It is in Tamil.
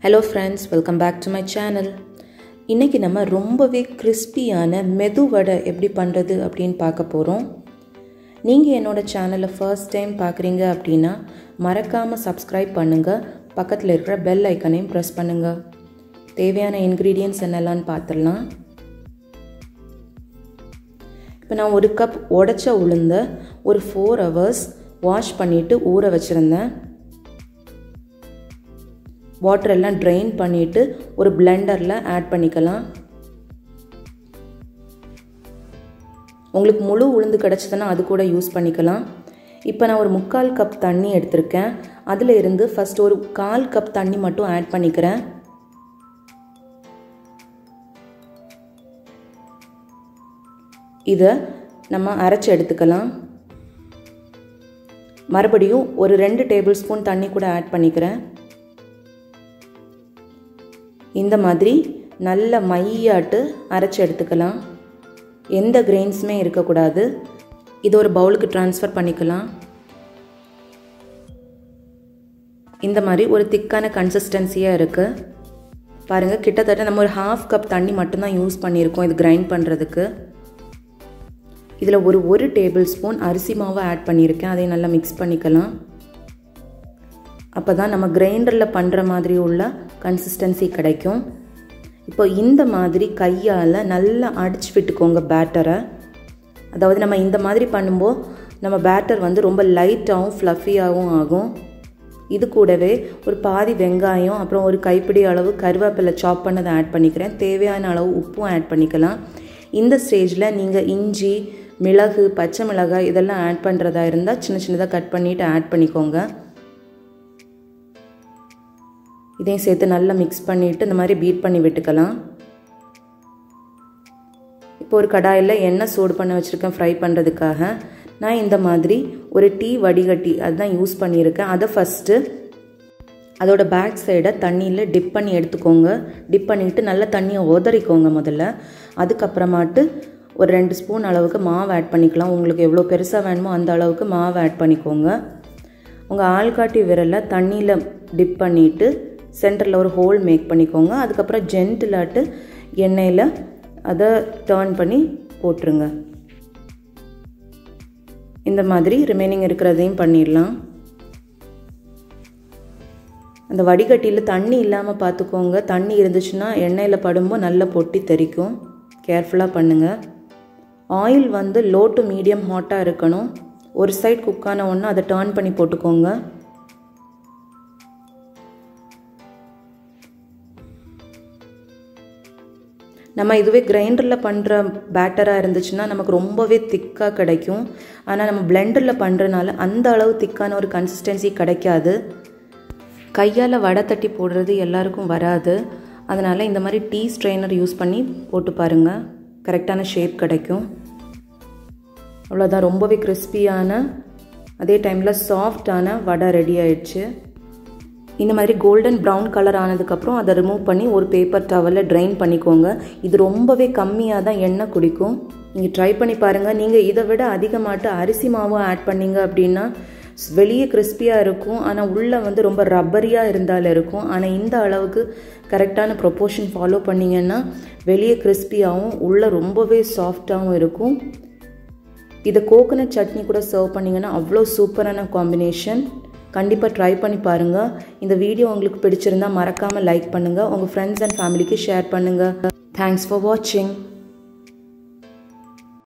hello friends welcome back to my channel இன்றைக்கி நம்ம ரொம்பவே கிறிஸ்பியான மெது வடை எப்படி பண்ணுறது அப்படின்னு பார்க்க போகிறோம் நீங்கள் என்னோடய சேனலை ஃபர்ஸ்ட் டைம் பார்க்குறீங்க அப்படின்னா மறக்காமல் சப்ஸ்கிரைப் பண்ணுங்கள் பக்கத்தில் இருக்கிற பெல் ஐக்கனையும் ப்ரெஸ் பண்ணுங்கள் தேவையான இன்க்ரீடியன்ட்ஸ் என்னெல்லாம்னு பார்த்துடலாம் இப்போ நான் ஒரு கப் உடச்ச உளுந்த ஒரு ஃபோர் ஹவர்ஸ் வாஷ் பண்ணிவிட்டு ஊற வச்சுருந்தேன் வாட்டர் எல்லாம் ட்ரைன் பண்ணிவிட்டு ஒரு பிளெண்டரில் ஆட் பண்ணிக்கலாம் உங்களுக்கு முழு உளுந்து கிடச்சதுன்னா அது கூட யூஸ் பண்ணிக்கலாம் இப்போ நான் ஒரு முக்கால் கப் தண்ணி எடுத்திருக்கேன் அதில் இருந்து ஃபஸ்ட் ஒரு கால் கப் தண்ணி மட்டும் ஆட் பண்ணிக்கிறேன் இதை நம்ம அரைச்சி எடுத்துக்கலாம் மறுபடியும் ஒரு ரெண்டு டேபிள் ஸ்பூன் தண்ணி கூட ஆட் பண்ணிக்கிறேன் இந்த மாதிரி நல்ல மையாட்டு அரைச்சி எடுத்துக்கலாம் எந்த கிரெயின்ஸுமே இருக்கக்கூடாது இது ஒரு பவுலுக்கு ட்ரான்ஸ்ஃபர் பண்ணிக்கலாம் இந்த மாதிரி ஒரு திக்கான கன்சிஸ்டன்சியாக இருக்குது பாருங்கள் கிட்டத்தட்ட நம்ம ஒரு ஹாஃப் கப் தண்ணி மட்டும்தான் யூஸ் பண்ணியிருக்கோம் இது கிரைண்ட் பண்ணுறதுக்கு இதில் ஒரு ஒரு டேபிள் ஸ்பூன் அரிசி மாவை ஆட் பண்ணியிருக்கேன் அதை நல்லா மிக்ஸ் பண்ணிக்கலாம் அப்போ தான் நம்ம கிரைண்டரில் பண்ணுற மாதிரி உள்ள கன்சிஸ்டன்சி கிடைக்கும் இப்போ இந்த மாதிரி கையால் நல்லா அடிச்சு விட்டுக்கோங்க பேட்டரை அதாவது நம்ம இந்த மாதிரி பண்ணும்போது நம்ம பேட்டர் வந்து ரொம்ப லைட்டாகவும் ஃப்ளஃபியாகவும் ஆகும் இது கூடவே ஒரு பாதி வெங்காயம் அப்புறம் ஒரு கைப்பிடி அளவு கருவேப்பிலை சாப் பண்ணதை ஆட் பண்ணிக்கிறேன் தேவையான அளவு உப்பும் ஆட் பண்ணிக்கலாம் இந்த ஸ்டேஜில் நீங்கள் இஞ்சி மிளகு பச்சை மிளகாய் இதெல்லாம் ஆட் பண்ணுறதா இருந்தால் சின்ன சின்னதாக கட் பண்ணிவிட்டு ஆட் பண்ணிக்கோங்க இதையும் சேர்த்து நல்லா மிக்ஸ் பண்ணிவிட்டு இந்த மாதிரி பீட் பண்ணி விட்டுக்கலாம் இப்போ ஒரு கடாயில் எண்ணெய் சூடு பண்ண வச்சுருக்கேன் ஃப்ரை பண்ணுறதுக்காக நான் இந்த மாதிரி ஒரு டீ வடிகட்டி அதுதான் யூஸ் பண்ணியிருக்கேன் அதை ஃபஸ்ட்டு அதோட பேக் சைடை தண்ணியில் டிப் பண்ணி எடுத்துக்கோங்க டிப் பண்ணிவிட்டு நல்லா தண்ணியை உதறிக்கோங்க முதல்ல அதுக்கப்புறமாட்டு ஒரு ரெண்டு ஸ்பூன் அளவுக்கு மாவு ஆட் பண்ணிக்கலாம் உங்களுக்கு எவ்வளோ பெருசாக வேணுமோ அந்த அளவுக்கு மாவு ஆட் பண்ணிக்கோங்க உங்கள் ஆள்காட்டி விரலை தண்ணியில் டிப் பண்ணிவிட்டு சென்டரில் ஒரு ஹோல் மேக் பண்ணிக்கோங்க அதுக்கப்புறம் ஜென்டிலாட்டு எண்ணெயில் அதை டேர்ன் பண்ணி போட்டுருங்க இந்த மாதிரி ரிமைனிங் இருக்கிறதையும் பண்ணிடலாம் அந்த வடிகட்டியில் தண்ணி இல்லாமல் பார்த்துக்கோங்க தண்ணி இருந்துச்சுன்னா எண்ணெயில் படும்போது நல்லா பொட்டி தெரிக்கும் கேர்ஃபுல்லாக பண்ணுங்கள் ஆயில் வந்து லோ டு மீடியம் ஹாட்டாக இருக்கணும் ஒரு சைட் குக்கான ஒன்று அதை டேர்ன் பண்ணி போட்டுக்கோங்க நம்ம இதுவே கிரைண்டரில் பண்ணுற பேட்டராக இருந்துச்சுன்னா நமக்கு ரொம்பவே திக்காக கிடைக்கும் ஆனால் நம்ம பிளெண்டரில் பண்ணுறனால அந்த அளவு திக்கான ஒரு கன்சிஸ்டன்சி கிடைக்காது கையால் வடை தட்டி போடுறது எல்லாருக்கும் வராது அதனால் இந்த மாதிரி டீ ஸ்ட்ரெயினர் யூஸ் பண்ணி போட்டு பாருங்கள் கரெக்டான ஷேப் கிடைக்கும் அவ்வளோதான் ரொம்பவே கிறிஸ்பியான அதே டைமில் சாஃப்டான வடை ரெடி ஆயிடுச்சு இந்த மாதிரி கோல்டன் ப்ரௌன் கலர் ஆனதுக்கப்புறம் அதை ரிமூவ் பண்ணி ஒரு பேப்பர் டவலில் ட்ரைன் பண்ணிக்கோங்க இது ரொம்பவே கம்மியாக தான் எண்ணெய் குடிக்கும் நீங்கள் ட்ரை பண்ணி பாருங்கள் நீங்கள் இதை விட அதிகமாட்டு அரிசி மாவும் ஆட் பண்ணிங்க அப்படின்னா வெளியே கிறிஸ்பியாக இருக்கும் ஆனால் உள்ளே வந்து ரொம்ப ரப்பரியாக இருந்தாலும் இருக்கும் ஆனால் இந்த அளவுக்கு கரெக்டான ப்ரொப்போர்ஷன் ஃபாலோ பண்ணிங்கன்னா வெளியே கிறிஸ்பியாகவும் உள்ளே ரொம்பவே சாஃப்டாகவும் இருக்கும் இதை கோகனட் சட்னி கூட சர்வ் பண்ணிங்கன்னா அவ்வளோ சூப்பரான காம்பினேஷன் கண்டிப்பாக ட்ரை பண்ணி பாருங்கள் இந்த வீடியோ உங்களுக்கு பிடிச்சிருந்தா மறக்காமல் லைக் பண்ணுங்கள் உங்கள் ஃப்ரெண்ட்ஸ் அண்ட் ஃபேமிலிக்கு ஷேர் பண்ணுங்கள் தேங்க்ஸ் ஃபார் வாட்சிங்